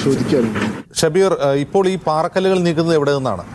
ചോദിക്കാനുണ്ട് ഷബീർ ഏഹ്, ഇപ്പോൾ ഈ പാറക്കല്ലുകൾ നീക്കുന്നത് എവിടെ നിന്നാണ്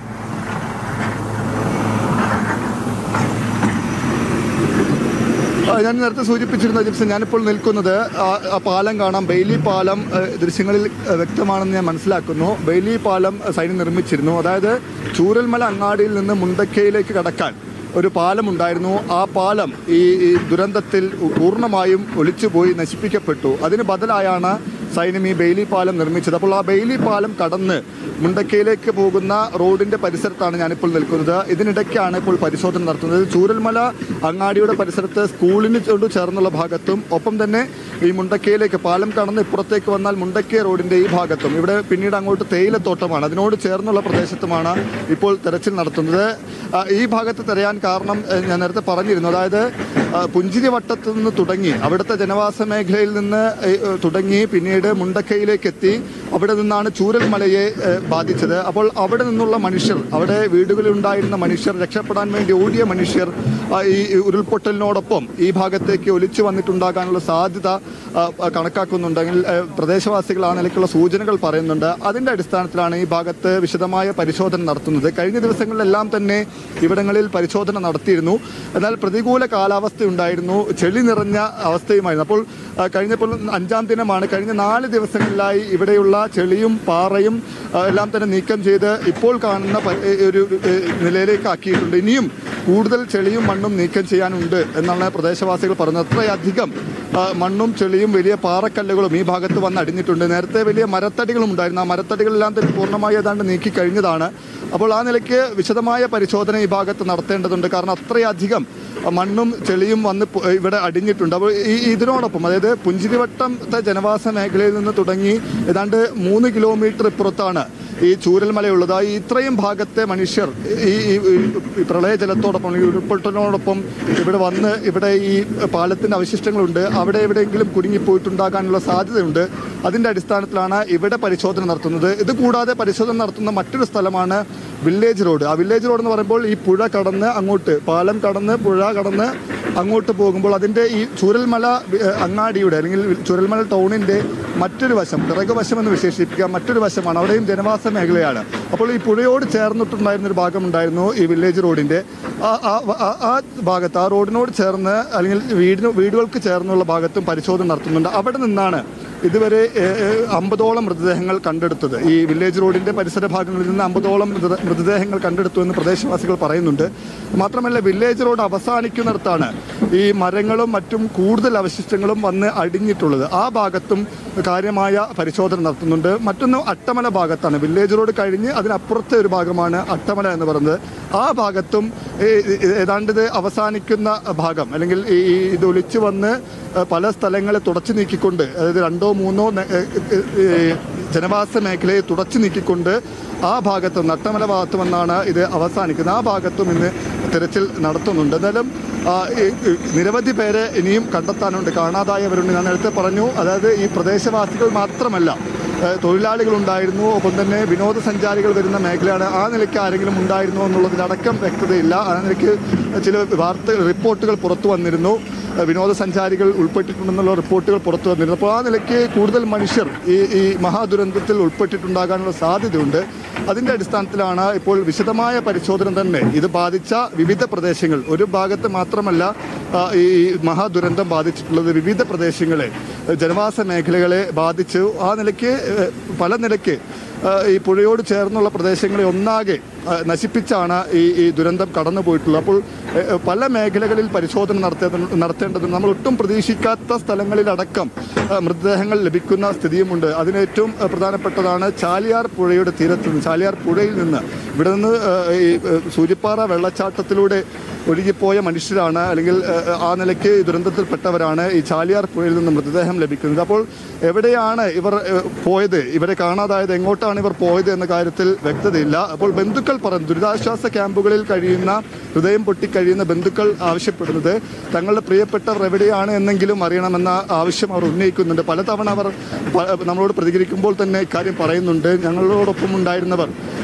ആ, ഞാൻ നേരത്തെ സൂചിപ്പിച്ചിരുന്ന ജിപ്സൺ ഞാനിപ്പോൾ നിൽക്കുന്നത് ആ ആ പാലം കാണാം ബെയിലി പാലം ഏ, ദൃശ്യങ്ങളിൽ ഏ, വ്യക്തമാണെന്ന് ഞാൻ മനസ്സിലാക്കുന്നു ബെയിലി പാലം ഏ, സൈന്യം നിർമ്മിച്ചിരുന്നു അതായത് ചൂരൽമല അങ്ങാടിയിൽ നിന്ന് മുണ്ടക്കയിലേക്ക് കടക്കാൻ ഒരു പാലം ഉണ്ടായിരുന്നു ആ പാലം ഈ ഈ ദുരന്തത്തിൽ പൂർണ്ണമായും ഒലിച്ചുപോയി നശിപ്പിക്കപ്പെട്ടു അതിന് ബദലായാണ് സൈന്യം ഈ ബെയിലി പാലം നിർമ്മിച്ചത് അപ്പോൾ ആ ബെയിലി പാലം കടന്ന് മുണ്ടക്കയിലേക്ക് പോകുന്ന റോഡിന്റെ പരിസരത്താണ് ഞാനിപ്പോൾ നിൽക്കുന്നത് ഇതിനിടയ്ക്കാണ് ഇപ്പോൾ പരിശോധന നടത്തുന്നത് ചൂരൽമല അങ്ങാടിയുടെ പരിസരത്ത് സ്കൂളിന് കൊണ്ട് ചേർന്നുള്ള ഭാഗത്തും ഒപ്പം തന്നെ ഈ മുണ്ടക്കയിലേക്ക് പാലം കടന്ന് ഇപ്പുറത്തേക്ക് വന്നാൽ മുണ്ടക്കയ റോഡിന്റെ ഈ ഭാഗത്തും ഇവിടെ പിന്നീട് അങ്ങോട്ട് തേയിലത്തോട്ടമാണ് അതിനോട് ചേർന്നുള്ള പ്രദേശത്തുമാണ് ഇപ്പോൾ തെരച്ചിൽ നടത്തുന്നത് ആ, ഈ ഭാഗത്ത് തിരയാൻ കാരണം ഏഹ്, ഞാൻ നേരത്തെ പറഞ്ഞിരുന്നു അതായത് ആ, പുഞ്ചിരി വട്ടത്ത് നിന്ന് തുടങ്ങി അവിടുത്തെ ജനവാസ മേഖലയിൽ നിന്ന് ഏഹ്, തുടങ്ങി പിന്നീട് മുണ്ടക്കയിലേക്ക് എത്തി അവിടെ നിന്നാണ് ചൂരൽമലയെ ഏഹ്, ബാധിച്ചത് അപ്പോൾ അവിടെ നിന്നുള്ള മനുഷ്യർ അവിടെ വീടുകളിൽ ഉണ്ടായിരുന്ന മനുഷ്യർ രക്ഷപ്പെടാൻ വേണ്ടി ഓടിയ മനുഷ്യർ ആ, ഈ ഉരുൾപൊട്ടലിനോടൊപ്പം ഈ ഭാഗത്തേക്ക് ഒലിച്ചു വന്നിട്ടുണ്ടാകാനുള്ള സാധ്യത ആ, ആ, കണക്കാക്കുന്നുണ്ടെങ്കിൽ ഏഹ്, പ്രദേശവാസികൾ ആ നിലയ്ക്കുള്ള സൂചനകൾ പറയുന്നുണ്ട് അതിന്റെ അടിസ്ഥാനത്തിലാണ് ഈ ഭാഗത്ത് വിശദമായ പരിശോധന നടത്തുന്നത് കഴിഞ്ഞ ദിവസങ്ങളിലെല്ലാം തന്നെ ഇവിടങ്ങളിൽ പരിശോധന നടത്തിയിരുന്നു എന്നാൽ പ്രതികൂല കാലാവസ്ഥ ഉണ്ടായിരുന്നു ചെളി നിറഞ്ഞ അവസ്ഥയുമായിരുന്നു അപ്പോൾ ആ, കഴിഞ്ഞപ്പോൾ അഞ്ചാം ദിനമാണ് കഴിഞ്ഞ നാല് ദിവസങ്ങളിലായി ഇവിടെയുള്ള ചെളിയും പാറയും ആ, എല്ലാം തന്നെ നീക്കം ചെയ്ത് ഇപ്പോൾ കാണുന്ന പ- ഏ, ഒരു ഏ, നിലയിലേക്ക് ആക്കിയിട്ടുണ്ട് ഇനിയും കൂടുതൽ ചെളിയും മണ്ണും നീക്കം ചെയ്യാനുണ്ട് എന്നാണ് പ്രദേശവാസികൾ പറഞ്ഞത് അത്രയധികം ആ, മണ്ണും ചെളിയും വലിയ പാറക്കല്ലുകളും ഈ ഭാഗത്ത് വന്ന് അടിഞ്ഞിട്ടുണ്ട് നേരത്തെ വലിയ മരത്തടികളും ഉണ്ടായിരുന്നു ആ മരത്തടികളെല്ലാം തന്നെ പൂർണ്ണമായി ഏതാണ്ട് നീക്കി കഴിഞ്ഞതാണ് അപ്പോൾ ആ നിലയ്ക്ക് വിശദമായ പരിശോധന ഈ ഭാഗത്ത് നടത്തേണ്ടതുണ്ട് കാരണം അത്രയധികം മണ്ണും ചെളിയും വന്ന് പു- ഇവിടെ അടിഞ്ഞിട്ടുണ്ട് അപ്പോൾ ഈ ഇതിനോടൊപ്പം അതായത് പുഞ്ചിരിവട്ടത്തെ ജനവാസ മേഖലയിൽ നിന്ന് തുടങ്ങി ഏതാണ്ട് മൂന്ന് കിലോമീറ്റർ ഇപ്പുറത്താണ് ഈ ചൂരൽമലയുള്ളത് ആ ഇത്രയും ഭാഗത്തെ മനുഷ്യർ ഈ ഈ- ഈ പ്രളയജലത്തോടൊപ്പം ഈ ഉരുൾപൊട്ടലിനോടൊപ്പം ഇവിടെ വന്ന് ഇവിടെ ഈ പാലത്തിന്റെ അവശിഷ്ടങ്ങളുണ്ട് അവിടെ എവിടെയെങ്കിലും കുടുങ്ങിപ്പോയിട്ടുണ്ടാകാനുള്ള സാധ്യതയുണ്ട് അതിന്റെ അടിസ്ഥാനത്തിലാണ് ഇവിടെ പരിശോധന നടത്തുന്നത് ഇത് കൂടാതെ പരിശോധന നടത്തുന്ന മറ്റൊരു സ്ഥലമാണ് വില്ലേജ് റോഡ് ആ വില്ലേജ് റോഡ് എന്ന് പറയുമ്പോൾ ഈ പുഴ കടന്ന് അങ്ങോട്ട് പാലം കടന്ന് പുഴ കടന്ന് അങ്ങോട്ട് പോകുമ്പോൾ അതിന്റെ ഈ ചൂരൽമല ഏഹ്, അങ്ങാടിയുടെ അല്ലെങ്കിൽ ചൂരൽമല ടൗണിന്റെ മറ്റൊരു വശം പിറകു വശം എന്ന് വിശേഷിപ്പിക്കാം മറ്റൊരു വശമാണ് അവിടെയും ജനവാസ മേഖലയാണ് അപ്പോൾ ഈ പുഴയോട് ചേർന്നിട്ടുണ്ടായിരുന്ന ഒരു ഭാഗമുണ്ടായിരുന്നു ഈ വില്ലേജ് റോഡിന്റെ ആ ആ- ആ- ആ ഭാഗത്ത് ആ റോഡിനോട് ചേർന്ന് അല്ലെങ്കിൽ വീടിന് വീടുകൾക്ക് ചേർന്നുള്ള ഭാഗത്തും പരിശോധന നടത്തുന്നുണ്ട് അവിടെ നിന്നാണ് ഇതുവരെ ഏഹ്, ഏഹ്, അമ്പതോളം മൃതദേഹങ്ങൾ കണ്ടെടുത്തത് ഈ വില്ലേജ് റോഡിന്റെ പരിസര ഭാഗങ്ങളിൽ നിന്ന് അമ്പതോളം മൃത- മൃതദേഹങ്ങൾ കണ്ടെടുത്തു എന്ന് പ്രദേശവാസികൾ പറയുന്നുണ്ട് മാത്രമല്ല വില്ലേജ് റോഡ് അവസാനിക്കുന്നിടത്താണ് ഈ മരങ്ങളും മറ്റും കൂടുതൽ അവശിഷ്ടങ്ങളും വന്ന് അടിഞ്ഞിട്ടുള്ളത് ആ ഭാഗത്തും കാര്യമായ പരിശോധന നടത്തുന്നുണ്ട് മറ്റൊന്ന് അട്ടമല ഭാഗത്താണ് വില്ലേജ് റോഡ് കഴിഞ്ഞ് അതിനപ്പുറത്തെ ഒരു ഭാഗമാണ് അട്ടമല എന്ന് പറയുന്നത് ആ ഭാഗത്തും ഈ- ഈ- ഏതാണ്ട് ഇത് അവസാനിക്കുന്ന ഭാഗം അല്ലെങ്കിൽ ഈ ഈ ഇത് ഒലിച്ചു വന്ന് ഏഹ്, പല സ്ഥലങ്ങളെ തുടച്ചു നീക്കിക്കൊണ്ട് അതായത് രണ്ടോ മൂന്നോ നെ- ഏഹ്, ഏഹ്, ഏഹ്, ജനവാസ മേഖലയെ തുടച്ചു നീക്കിക്കൊണ്ട് ആ ഭാഗത്ത് നട്ടമല ഭാഗത്ത് വന്നാണ് ഇത് അവസാനിക്കുന്നത് ആ ഭാഗത്തും ഇന്ന് തിരച്ചിൽ നടത്തുന്നുണ്ട് എന്തായാലും ആ, ഈ- ഈ നിരവധി പേരെ ഇനിയും കണ്ടെത്താനുണ്ട് കാണാതായവരുണ്ട് ഞാൻ നേരത്തെ പറഞ്ഞു അതായത് ഈ പ്രദേശവാസികൾ മാത്രമല്ല ഏഹ്, തൊഴിലാളികളുണ്ടായിരുന്നു ഒപ്പം തന്നെ വിനോദസഞ്ചാരികൾ വരുന്ന മേഖലയാണ് ആ നിലയ്ക്ക് ആരെങ്കിലും ഉണ്ടായിരുന്നോ എന്നുള്ളതിലടക്കം വ്യക്തതയില്ല ആ നിലയ്ക്ക് ചില വാർത്ത റിപ്പോർട്ടുകൾ പുറത്തു വന്നിരുന്നു ഏഹ്, വിനോദസഞ്ചാരികൾ ഉൾപ്പെട്ടിട്ടുണ്ടെന്നുള്ള റിപ്പോർട്ടുകൾ പുറത്തു വന്നിരുന്നു അപ്പോൾ ആ നിലയ്ക്ക് കൂടുതൽ മനുഷ്യർ ഈ ഈ മഹാദുരന്തത്തിൽ ഉൾപ്പെട്ടിട്ടുണ്ടാകാനുള്ള സാധ്യതയുണ്ട് അതിന്റെ അടിസ്ഥാനത്തിലാണ് ഇപ്പോൾ വിശദമായ പരിശോധന തന്നെ ഇത് ബാധിച്ച വിവിധ പ്രദേശങ്ങൾ ഒരു ഭാഗത്ത് മാത്രമല്ല ആ, ഈ മഹാദുരന്തം ബാധിച്ചിട്ടുള്ളത് വിവിധ പ്രദേശങ്ങളെ ഏഹ്, ജനവാസ മേഖലകളെ ബാധിച്ചു ആ നിലയ്ക്ക് ഏഹ്, പല നിലയ്ക്ക് ആ, ഈ പുഴയോട് ചേർന്നുള്ള പ്രദേശങ്ങളെ ഒന്നാകെ ആ, നശിപ്പിച്ചാണ് ഈ ഈ ദുരന്തം കടന്നു പോയിട്ടുള്ളത് അപ്പോൾ ഏ, ഏ, പല മേഖലകളിൽ പരിശോധന നടത്തേണ്ട നടത്തേണ്ടതുണ്ട് നമ്മൾ ഒട്ടും പ്രതീക്ഷിക്കാത്ത സ്ഥലങ്ങളിലടക്കം ആ, മൃതദേഹങ്ങൾ ലഭിക്കുന്ന സ്ഥിതിയുമുണ്ട് അതിന് ഏറ്റവും ആ, പ്രധാനപ്പെട്ടതാണ് ചാലിയാർ പുഴയുടെ തീരത്ത് നിന്ന് ചാലിയാർ പുഴയിൽ നിന്ന് ഇവിടെ നിന്ന് ആ, ഈ ആ, സൂര്യപ്പാറ വെള്ളച്ചാട്ടത്തിലൂടെ ഒഴുകിപ്പോയ മനുഷ്യരാണ് അല്ലെങ്കിൽ ആ, ആ നിലയ്ക്ക് ഈ ദുരന്തത്തിൽപ്പെട്ടവരാണ് ഈ ചാലിയാർ പുഴയിൽ നിന്ന് മൃതദേഹം ലഭിക്കുന്നത് അപ്പോൾ എവിടെയാണ് ഇവർ ഏ, പോയത് ഇവരെ കാണാതായത് എങ്ങോട്ടാണ് ഇവർ പോയത് എന്ന കാര്യത്തിൽ വ്യക്തതയില്ല അപ്പോൾ ബന്ധുക്കൾ പറഞ്ഞു ദുരിതാശ്വാസ ക്യാമ്പുകളിൽ കഴിയുന്ന ഹൃദയം പൊട്ടിക്കഴിയുന്ന ബന്ധുക്കൾ ആവശ്യപ്പെടുന്നത് തങ്ങളുടെ പ്രിയപ്പെട്ടവർ എവിടെയാണ് എന്നെങ്കിലും അറിയണമെന്ന ആവശ്യം അവർ ഉന്നയിക്കുന്നുണ്ട് പലതവണ അവർ പ- നമ്മളോട് പ്രതികരിക്കുമ്പോൾ തന്നെ ഇക്കാര്യം പറയുന്നുണ്ട് ഞങ്ങളോടൊപ്പം ഉണ്ടായിരുന്നവർ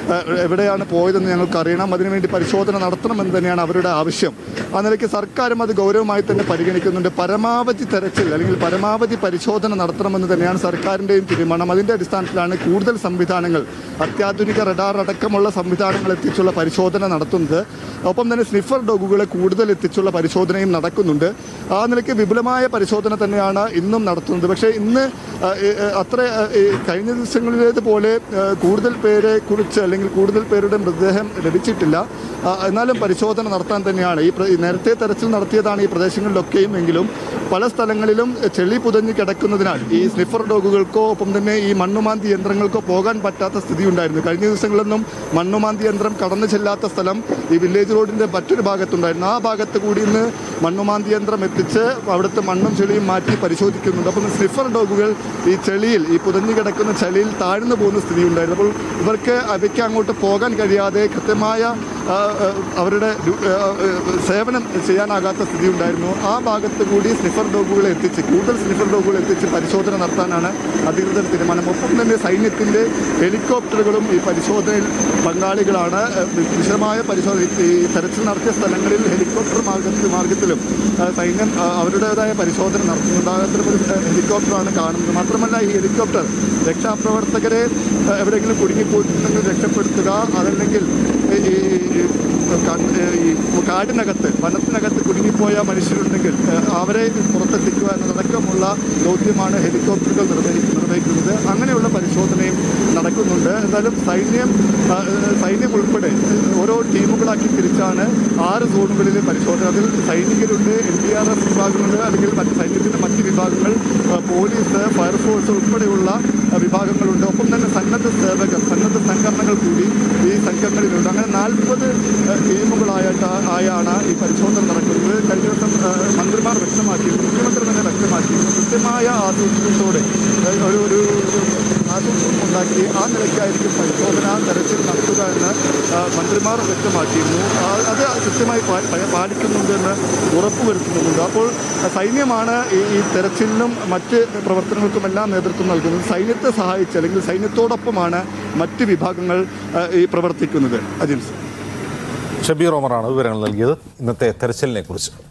ഏഹ്, എവിടെയാണ് പോയതെന്ന് ഞങ്ങൾക്ക് അറിയണം അതിനുവേണ്ടി പരിശോധന നടത്തണമെന്ന് തന്നെയാണ് അവരുടെ ആവശ്യം ആ നിലയ്ക്ക് സർക്കാരും അത് ഗൗരവമായി തന്നെ പരിഗണിക്കുന്നുണ്ട് പരമാവധി തെരച്ചിൽ അല്ലെങ്കിൽ പരമാവധി പരിശോധന നടത്തണമെന്ന് തന്നെയാണ് സർക്കാരിൻ്റെയും തീരുമാനം അതിൻ്റെ അടിസ്ഥാനത്തിലാണ് കൂടുതൽ സംവിധാനങ്ങൾ അത്യാധുനിക റഡാർ അടക്കമുള്ള സംവിധാനങ്ങൾ എത്തിച്ചുള്ള പരിശോധന നടത്തുന്നത് ഒപ്പം തന്നെ സ്നിഫർ ഡോഗുകളെ കൂടുതൽ എത്തിച്ചുള്ള പരിശോധനയും നടക്കുന്നുണ്ട് ആ നിലയ്ക്ക് വിപുലമായ പരിശോധന തന്നെയാണ് ഇന്നും നടത്തുന്നത് പക്ഷേ ഇന്ന് ആ, ഏ, ഏ, അത്ര ആ, ഏ, കഴിഞ്ഞ ദിവസങ്ങളിലേതുപോലെ ആ, കൂടുതൽ പേരെ കുറിച്ച് അല്ലെങ്കിൽ കൂടുതൽ പേരുടെ മൃതദേഹം ലഭിച്ചിട്ടില്ല ആ, എന്നാലും പരിശോധന നടത്താൻ തന്നെയാണ് ഈ പ്ര- ഈ നേരത്തെ തെരച്ചിൽ നടത്തിയതാണ് ഈ പ്രദേശങ്ങളിലൊക്കെയും എങ്കിലും പല സ്ഥലങ്ങളിലും ചെളി പുതഞ്ഞ് കിടക്കുന്നതിനാൽ ഈ സ്നിഫർ ഡോഗുകൾക്കോ ഒപ്പം തന്നെ ഈ മണ്ണുമാന്തി യന്ത്രങ്ങൾക്കോ പോകാൻ പറ്റാത്ത സ്ഥിതി ഉണ്ടായിരുന്നു കഴിഞ്ഞ ദിവസങ്ങളിലൊന്നും മണ്ണുമാന്തി യന്ത്രം കടന്നു ചെല്ലാത്ത സ്ഥലം ഈ വില്ലേജ് റോഡിന്റെ മറ്റൊരു ഭാഗത്തുണ്ടായിരുന്നു ആ ഭാഗത്ത് കൂടി ഇന്ന് മണ്ണുമാന്തി യന്ത്രം എത്തിച്ച് അവിടുത്തെ മണ്ണും ചെളിയും മാറ്റി പരിശോധിക്കുന്നുണ്ട് അപ്പം സ്നിഫർ ഡോഗുകൾ ഈ ചെളിയിൽ ഈ പുതഞ്ഞു കിടക്കുന്ന ചെളിയിൽ താഴ്ന്നു പോകുന്ന സ്ഥിതി ഉണ്ടായിരുന്നു അപ്പോൾ ഇവർക്ക് അവയ്ക്ക് അങ്ങോട്ട് പോകാൻ കഴിയാതെ കൃത്യമായ ആ, ആ, അവരുടെ ഡ്യൂ- ആ, ആ, സേവനം ചെയ്യാനാകാത്ത സ്ഥിതി ഉണ്ടായിരുന്നു ആ ഭാഗത്ത് കൂടി സ്നിഫർ ഡോഗുകളെ എത്തിച്ച് കൂടുതൽ സ്നിഫർ ഡോഗുകൾ എത്തിച്ച് പരിശോധന നടത്താനാണ് അധികൃതർ തീരുമാനം ഒപ്പം തന്നെ സൈന്യത്തിൻ്റെ ഹെലികോപ്റ്ററുകളും ഈ പരിശോധനയിൽ പങ്കാളികളാണ് ആ, വിശദമായ പരിശോധന ഈ തെരച്ചിൽ നടത്തിയ സ്ഥലങ്ങളിൽ ഹെലികോപ്റ്റർ മാർഗത്തിൽ മാർഗത്തിലും ആ, സൈന്യം ആ, അവരുടേതായ പരിശോധന നടത്തുന്നുണ്ട് അത്തരമൊരു ആ, ഹെലികോപ്റ്ററാണ് കാണുന്നത് മാത്രമല്ല ഈ ഹെലികോപ്റ്റർ രക്ഷാപ്രവർത്തകരെ ആ, എവിടെയെങ്കിലും കുടുങ്ങിപ്പോയിട്ടുണ്ടെങ്കിൽ രക്ഷപ്പെടുത്തുക അതല്ലെങ്കിൽ ഈ- ഈ- ഈ ക- ഈ കാടിനകത്ത് വനത്തിനകത്ത് കുടുങ്ങിപ്പോയ മനുഷ്യരുണ്ടെങ്കിൽ ആ, അവരെ പുറത്തെത്തിക്കുക എന്നതടക്കമുള്ള ദൗത്യമാണ് ഹെലികോപ്റ്ററുകൾ നിർവഹി നിർവഹിക്കുന്നത് അങ്ങനെയുള്ള പരിശോധനയും നടക്കുന്നുണ്ട് എന്തായാലും സൈന്യം ആ, സൈന്യം ഉൾപ്പെടെ ഓരോ ടീമുകളാക്കി തിരിച്ചാണ് ആറ് സോണുകളിലെ പരിശോധന അതിൽ സൈനികരുണ്ട് എൻ ഡി ആർ എഫ് വിഭാഗങ്ങളുണ്ട് അല്ലെങ്കിൽ മറ്റ് സൈന്യത്തിൻ്റെ മറ്റ് വിഭാഗങ്ങൾ ആ, പോലീസ് ഫയർഫോഴ്സ് ഉൾപ്പെടെയുള്ള ആ, വിഭാഗങ്ങളുണ്ട് ഒപ്പം തന്നെ സന്നദ്ധ സേവകർ സന്നദ്ധ സംഘടനകൾ കൂടി ഈ സംഘങ്ങളിലുണ്ട് അങ്ങനെ നാൽപ്പത് ടീമുകളായിട്ട് ആയാണ് ഈ പരിശോധന നടക്കുന്നത് കഴിഞ്ഞ ദിവസം ആ, മന്ത്രിമാർ വ്യക്തമാക്കിയിരുന്നു മുഖ്യമന്ത്രി തന്നെ വ്യക്തമാക്കിയിരുന്നു കൃത്യമായ ആസൂത്രണത്തോടെ ആ, ഒരു ഒരു ഒരു ആസൂത്രണം ഉണ്ടാക്കി ആ നിലയ്ക്കായിരിക്കും പരിശോധന തെരച്ചിൽ നടത്തുക എന്ന് ആ, മന്ത്രിമാർ വ്യക്തമാക്കിയിരുന്നു ആ, അത് കൃത്യമായി പാ- പാ- പാലിക്കുന്നുണ്ടെന്ന് ഉറപ്പുവരുത്തുന്നുണ്ട് അപ്പോൾ ആ, സൈന്യമാണ് ഈ ഈ തെരച്ചിലിനും മറ്റ് പ്രവർത്തനങ്ങൾക്കുമെല്ലാം നേതൃത്വം നൽകുന്നത് സൈന്യത്തെ സഹായിച്ച് അല്ലെങ്കിൽ സൈന്യത്തോടൊപ്പമാണ് മറ്റ് വിഭാഗങ്ങൾ ആ, ഈ പ്രവർത്തിക്കുന്നത് അജിൻസ് ഷബീർ ഒമറാണ് വിവരങ്ങൾ നൽകിയത് ഇന്നത്തെ തെരച്ചിലിനെ കുറിച്ച്